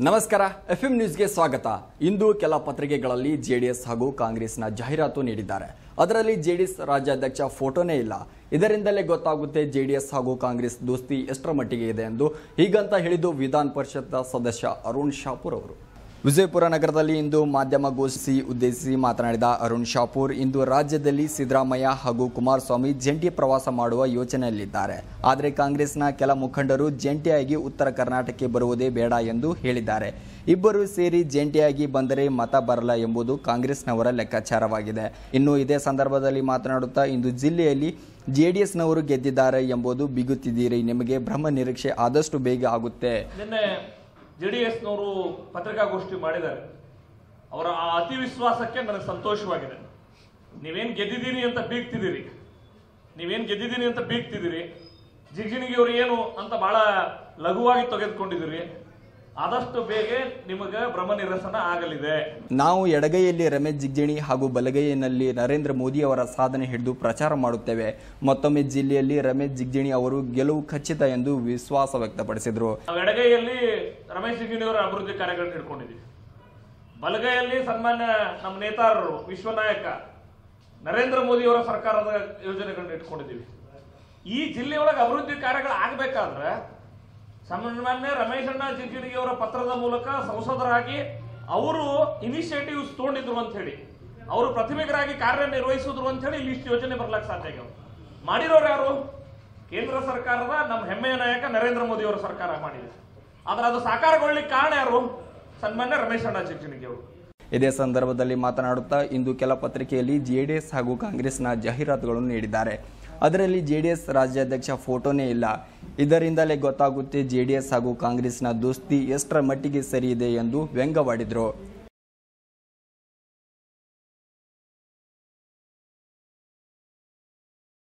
ನಮಸ್ಕಾರ ಎಫ್ಎಂ ನ್ಯೂಸ್ಗೆ ಸ್ವಾಗತ ಇಂದು ಕೆಲ ಪತ್ರಿಕೆಗಳಲ್ಲಿ ಜೆಡಿಎಸ್ ಹಾಗೂ ಕಾಂಗ್ರೆಸ್ನ ಜಾಹೀರಾತು ನೀಡಿದ್ದಾರೆ ಅದರಲ್ಲಿ ಜೆಡಿಎಸ್ ರಾಜ್ಯಾಧ್ಯಕ್ಷ ಫೋಟೋನೇ ಇಲ್ಲ ಇದರಿಂದಲೇ ಗೊತ್ತಾಗುತ್ತೆ ಜೆಡಿಎಸ್ ಹಾಗೂ ಕಾಂಗ್ರೆಸ್ ದೋಸ್ತಿ ಎಷ್ಟರ ಮಟ್ಟಿಗೆ ಇದೆ ಎಂದು ಹೀಗಂತ ಹೇಳಿದ್ದು ವಿಧಾನ ಪರಿಷತ್ ಸದಸ್ಯ ಅರುಣ್ ಶಾಪೂರ್ ಅವರು ವಿಜಯಪುರ ನಗರದಲ್ಲಿ ಇಂದು ಮಾಧ್ಯಮ ಗೋಷ್ಠಿ ಉದ್ದೇಶಿಸಿ ಮಾತನಾಡಿದ ಅರುಣ್ ಶಾಪೂರ್ ಇಂದು ರಾಜ್ಯದಲ್ಲಿ ಸಿದ್ದರಾಮಯ್ಯ ಹಾಗೂ ಕುಮಾರಸ್ವಾಮಿ ಜಂಟಿ ಪ್ರವಾಸ ಮಾಡುವ ಯೋಚನೆಯಲ್ಲಿದ್ದಾರೆ ಆದರೆ ಕಾಂಗ್ರೆಸ್ನ ಕೆಲ ಮುಖಂಡರು ಜಂಟಿಯಾಗಿ ಉತ್ತರ ಕರ್ನಾಟಕಕ್ಕೆ ಬರುವುದೇ ಬೇಡ ಎಂದು ಹೇಳಿದ್ದಾರೆ ಇಬ್ಬರು ಸೇರಿ ಜಂಟಿಯಾಗಿ ಬಂದರೆ ಮತ ಬರಲ್ಲ ಎಂಬುದು ಕಾಂಗ್ರೆಸ್ನವರ ಲೆಕ್ಕಾಚಾರವಾಗಿದೆ ಇನ್ನು ಇದೇ ಸಂದರ್ಭದಲ್ಲಿ ಮಾತನಾಡುತ್ತಾ ಇಂದು ಜಿಲ್ಲೆಯಲ್ಲಿ ಜೆಡಿಎಸ್ನವರು ಗೆದ್ದಿದ್ದಾರೆ ಎಂಬುದು ಬಿಗುತ್ತಿದ್ದೀರಿ ನಿಮಗೆ ಬ್ರಹ್ಮ ನಿರೀಕ್ಷೆ ಆದಷ್ಟು ಬೇಗ ಆಗುತ್ತೆ ನಿನ್ನೆ ಜೆ ಡಿ ಎಸ್ನವರು ಪತ್ರಿಕಾಗೋಷ್ಠಿ ಮಾಡಿದ್ದಾರೆ ಅವರ ಆ ಅತಿ ವಿಶ್ವಾಸಕ್ಕೆ ನನಗೆ ಸಂತೋಷವಾಗಿದೆ ನೀವೇನ್ ಗೆದ್ದಿದ್ದೀರಿ ಅಂತ ಬೀಗ್ತಿದ್ದೀರಿ ನೀವೇನ್ ಗೆದ್ದಿದ್ದೀನಿ ಅಂತ ಬೀಗ್ತಿದ್ದೀರಿ ಜಿಗ್ಜಿಣಿಗಿಯವರು ಏನು ಅಂತ ಬಹಳ ಲಘುವಾಗಿ ತೆಗೆದುಕೊಂಡಿದ್ದೀರಿ ಆದಷ್ಟು ಬೇಗ ನಿಮಗೆ ಭ್ರಮ ನಿರಸನ ಆಗಲಿದೆ ನಾವು ಎಡಗೈಯಲ್ಲಿ ರಮೇಶ್ ಜಿಗ್ಜಿಣಿ ಹಾಗೂ ಬಲಗೈಯಲ್ಲಿ ನರೇಂದ್ರ ಮೋದಿ ಅವರ ಸಾಧನೆ ಹಿಡಿದು ಪ್ರಚಾರ ಮಾಡುತ್ತೇವೆ ಮತ್ತೊಮ್ಮೆ ಜಿಲ್ಲೆಯಲ್ಲಿ ರಮೇಶ್ ಜಿಗ್ಜಿಣಿ ಅವರು ಗೆಲುವು ಖಚಿತ ಎಂದು ವಿಶ್ವಾಸ ವ್ಯಕ್ತಪಡಿಸಿದರು ನಾವು ಎಡಗೈಯಲ್ಲಿ ರಮೇಶ್ ಜಿಗ್ಜಿಣಿಯವರ ಅಭಿವೃದ್ಧಿ ಕಾರ್ಯಗಳನ್ನ ಇಟ್ಕೊಂಡಿದ್ದೀವಿ ಬಲಗೈಯಲ್ಲಿ ಸನ್ಮಾನ್ಯ ನಮ್ಮ ನೇತಾರರು ವಿಶ್ವನಾಯಕ ನರೇಂದ್ರ ಮೋದಿ ಅವರ ಸರ್ಕಾರದ ಯೋಜನೆಗಳನ್ನ ಇಟ್ಕೊಂಡಿದ್ದೀವಿ ಈ ಜಿಲ್ಲೆಯೊಳಗೆ ಅಭಿವೃದ್ಧಿ ಕಾರ್ಯಗಳು ಆಗ್ಬೇಕಾದ್ರೆ ಸಾಮಾನ್ಯ ರಮೇಶ್ ಅಣ್ಣ ಜಿಗ್ಜಿಣಿಗೆ ಅವರ ಪತ್ರದ ಮೂಲಕ ಸಂಸದರಾಗಿ ಅವರು ಇನಿಷಿಯೇಟಿವ್ಸ್ ತಗೊಂಡಿದ್ರು ಅಂತ ಹೇಳಿ ಅವರು ಪ್ರತಿಭೆಗರಾಗಿ ಕಾರ್ಯನಿರ್ವಹಿಸಿದ್ರು ಅಂತ ಹೇಳಿ ಇಲ್ಲಿ ಇಷ್ಟು ಯೋಜನೆ ಬರ್ಲಕ್ಕೆ ಸಾಧ್ಯ ಆಗ್ಯಾವ ಮಾಡಿರೋರು ಯಾರು ಕೇಂದ್ರ ಸರ್ಕಾರದ ನಮ್ಮ ಹೆಮ್ಮೆಯ ನಾಯಕ ನರೇಂದ್ರ ಮೋದಿ ಅವರ ಸರ್ಕಾರ ಮಾಡಿದೆ ಆದ್ರೆ ಅದು ಸಾಕಾರಗೊಳ್ಳಿಕ್ಕೆ ಕಾರಣ ಯಾರು ಸನ್ಮಾನ್ಯ ರಮೇಶ್ ಅಣ್ಣ ಜಿಗ್ಜಿಣಿಗೆ ಅವರು ಇದೇ ಸಂದರ್ಭದಲ್ಲಿ ಮಾತನಾಡುತ್ತಾ ಇಂದು ಕೆಲ ಪತ್ರಿಕೆಯಲ್ಲಿ ಜೆಡಿಎಸ್ ಹಾಗೂ ಕಾಂಗ್ರೆಸ್ನ ಜಾಹೀರಾತುಗಳನ್ನು ನೀಡಿದ್ದಾರೆ ಅದರಲ್ಲಿ ಜೆಡಿಎಸ್ ರಾಜ್ಯಾಧ್ಯಕ್ಷ ಫೋಟೋನೇ ಇಲ್ಲ ಇದರಿಂದಲೇ ಗೊತ್ತಾಗುತ್ತೆ ಜೆಡಿಎಸ್ ಹಾಗೂ ಕಾಂಗ್ರೆಸ್ನ ದೋಸ್ತಿ ಎಷ್ಟರ ಮಟ್ಟಿಗೆ ಸರಿ ಇದೆ ಎಂದು ವ್ಯಂಗ್ಯವಾಡಿದರು